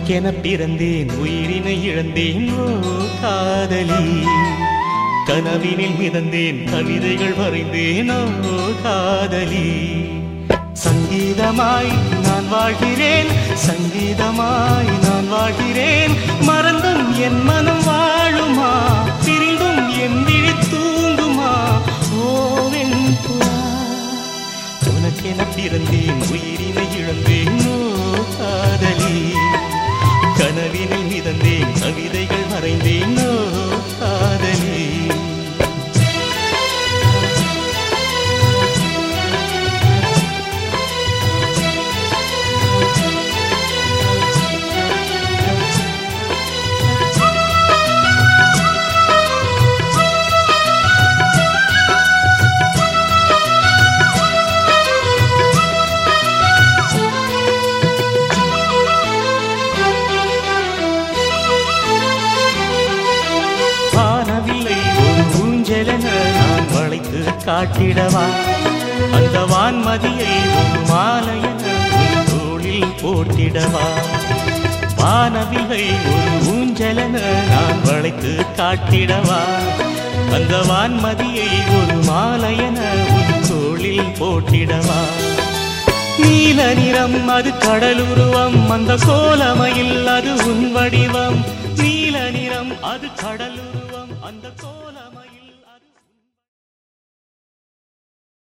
உனக்கென பிறந்தேன் உயிரினை இழந்தேன் ஓ காதலி கனவினில் மிதந்தேன் கவிதைகள் வரைந்தேன் ஓ காதலி சங்கீதமாய் நான் வாழ்கிறேன் சங்கீதமாய் நான் வாழ்கிறேன் மறந்தும் என் மனம் வாழுமா பிரிந்தும் என் விழி தூங்குமா ஓவென் புறா உனக்கென பிறந்தேன் உயிரினை இழந்தேன் ஓ காதலி கனவினில் மிதந்தேன் கவிதைகள் வரைந்தேன் ஓ காதலி வானவில்லை ஒரு ஊஞ்சலென நான் வளைத்து காட்டிடவா அந்த வான்மதியை ஒரு மாலையென உன் தோளில் போட்டிடவா வானவில்லை ஒரு ஊஞ்சலென நான் வளைத்து காட்டிடவா அந்த வான்மதியை ஒரு மாலையென உன் தோளில் போட்டிடவா நீல நிறம் அது கடலுருவம் அந்த கோலமையில் அது உன் வடிவம் நீல நிறம் அது கடலுருவம் அந்த கோலமை